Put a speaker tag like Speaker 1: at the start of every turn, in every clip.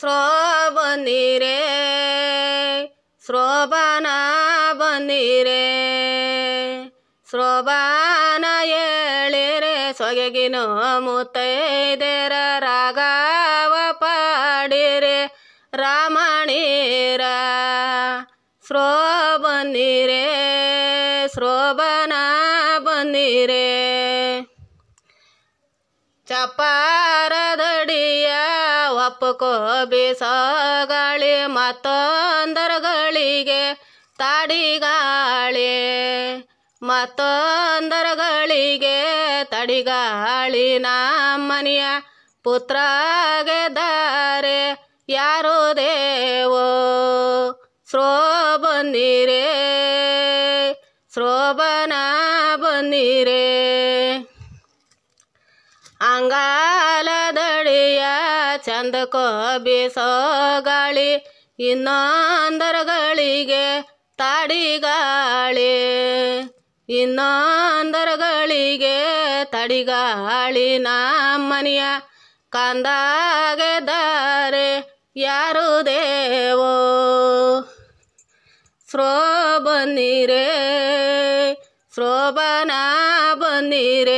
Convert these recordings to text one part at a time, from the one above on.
Speaker 1: ಸ್ರೋ ಬನ್ನಿರೆ ಸ್ರೋಬಾನ ಬನ್ನಿರೆ ಸ್ರೋಬಾನ ಹೇಳಿರೆ ಸೊಗಗಿನ ಮುತ್ತೈದೆರ ರಾಗವ ಪಾಡಿರೆ ರಾಮಣೀರ ಸ್ರೋ ಬನ್ನಿರೆ ಸ್ರೋಬನ ಬನ್ನಿರೆ ಚಪಾರದಡಿಯ ಒಪ್ಪಕೋ ಬೀಸಗಾಳಿ ಮತ್ತೊಂದರಗಳಿಗೆ ತಡಿಗಾಳಿ ಮತ್ತೊಂದರಗಳಿಗೆ ತಡಿಗಾಳಿ ನಮ್ಮನೆಯ ಪುತ್ರಗೆ ದಾರೆ ಯಾರು ದೇವೋ ಸ್ರೋ ಬನ್ನಿರೆ ಸ್ರೋಬನ ಬನ್ನಿರೆ ಅಂಗಾಲದಡಿಯ ಚಂದಕೋ ಬೀಸೋ ಗಾಳಿ ಇನ್ನೊಂದರಗಳಿಗೆ ತಡಿಗಾಳಿ ಇನ್ನೊಂದರಗಳಿಗೆ ತಡಿಗಾಳಿ ನಮ್ಮನೆಯ ಕಂದಾಗೆ ದಾರೆ ಯಾರು ದೇವೋ ಸ್ರೋ ಬನ್ನಿರೆ ಸ್ರೋಬನ ಬನ್ನಿರೆ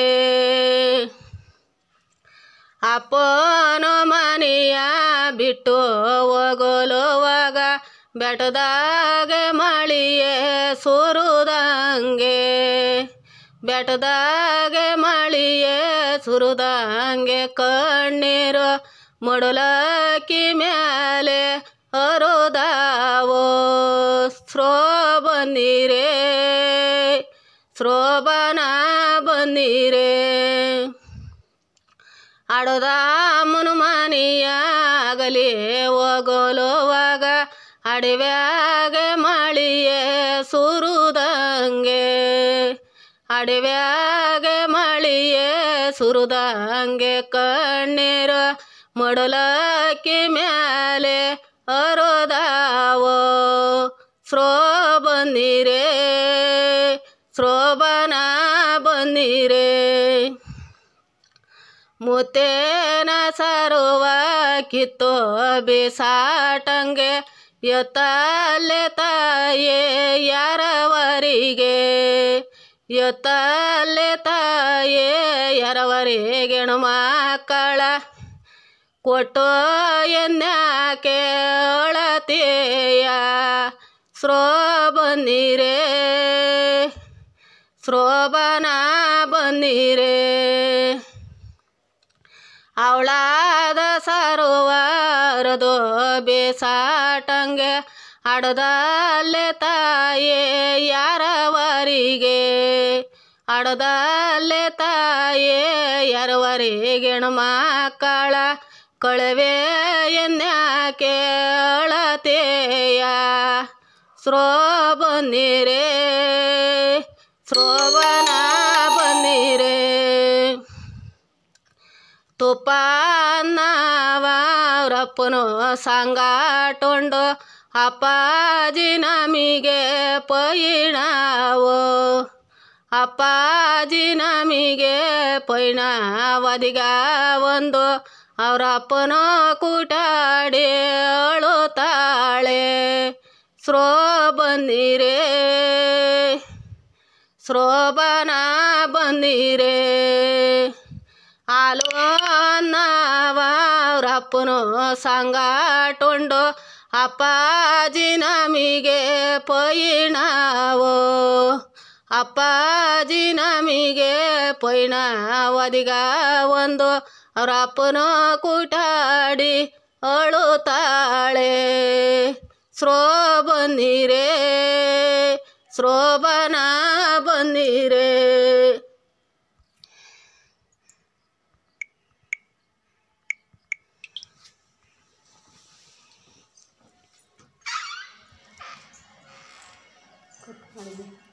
Speaker 1: ಅಪ್ಪನ ಮನೆಯ ಬಿಟ್ಟು ಹೋಗಲುವಾಗ ಬೆಟ್ಟದಾಗೆ ಮಳಿಯೇ ಸುರುದಂಗೆ ಬೆಟ್ಟದಾಗೆ ಮಳಿಯೇ ಸುರುದಂಗೆ ಕಣ್ಣೀರು ಮಡುಲಕ್ಕಿ ಮೇಲೆ ಹರುದಾವೋ ಸ್ರೋ ಬನ್ನಿರೆ ಸ್ರೋಬನ ಬನ್ನಿರೆ ಆಡೋದ ಮುನುಮನಿಯ ಆಗಲಿ ಹೋಗಲುವಾಗ ಅಡವ್ಯಾಗೆ ಮಳಿಯೇ ಸುರುದಂಗೆ ಅಡವ್ಯಾಗೆ ಮಳಿಯೇ ಸುರುದಂಗೆ ಕಣ್ಣೀರು ಮಡಲಕ್ಕಿ ಮೇಲೆ ಹರೋದಾವೋ ಸ್ರೋ ಬನ್ನಿರೆ ಸ್ರೋಬನ ಬನ್ನಿರೆ ಮುತ್ತೇನ ಸರುವ ಕಿತ್ತೋ ಬಿಸಾಟಂಗೆ ಎತ್ತಲೆ ತಾಯೇ ಯಾರವರಿಗೆ ಎತ್ತಲೆ ತಾಯೇ ಯಾರವರಿಗೆಣು ಮಕ್ಕಳ ಕೊಟ್ಟು ಎನ್ಯಾಕೆ ಅಳತೆಯ ಸ್ರೋ ಬನ್ನಿರೆ ಸ್ರೋಬನ ಬನ್ನಿರೆ ಅವಳಾದ ಸರೋವರದೋ ಬೇಸಾಟಂಗೆ ಅಡದಲ್ಲೇ ತಾಯೇ ಯಾರವರಿಗೆ ಅಡದಲ್ಲೇ ತಾಯೇ ಯಾರವರಿಗೆಣು ಮಕ್ಕಳ ಕಳವೆ ಎನ್ಯಾಕೆ ಅಳತೆಯ ಸ್ರೋ ಬನ್ನಿರೆ ಸ್ರೋಬನ ಬನ್ನಿರೆ ತುಪ್ಪ ನಾವರಪ್ಪನು ಸಂಗಾಟೊಂಡು ಅಪ್ಪಾಜಿ ನಮಿಗೆ ಪೈಣಾವೋ ಅಪ್ಪಾಜಿ ನಮಿಗೆ ಪೈಣಾವದಿಗ ಒಂದು ಅವರ ಅಪ್ಪನ ಕೂಟಾಡಿ ಅಳುತ್ತಾಳೆ ಸ್ರೋ ಬನ್ನಿರೆ ಸ್ರೋಬನ ಬನ್ನಿರೆ ಆಲೋ ನಾವರಪ್ಪನು ಸಂಗಾಟುಂಡು ಅಪ್ಪಾಜಿ ನಮಿಗೆ ಪೈಣಾವೋ ಅಪ್ಪಾಜಿ ನಮಿಗೆ ಪೈಣಾವದಿಗ ಒಂದು ಅವ್ರ ಅಪ್ಪನ ಕೂಟಾಡಿ ಅಳುತ್ತಾಳೆ ಸ್ರೋ ಬನ್ನಿರೆ ಸ್ರೋಬನ ಬನ್ನಿರೆ
Speaker 2: ಮಾಡಿದ್ದೆ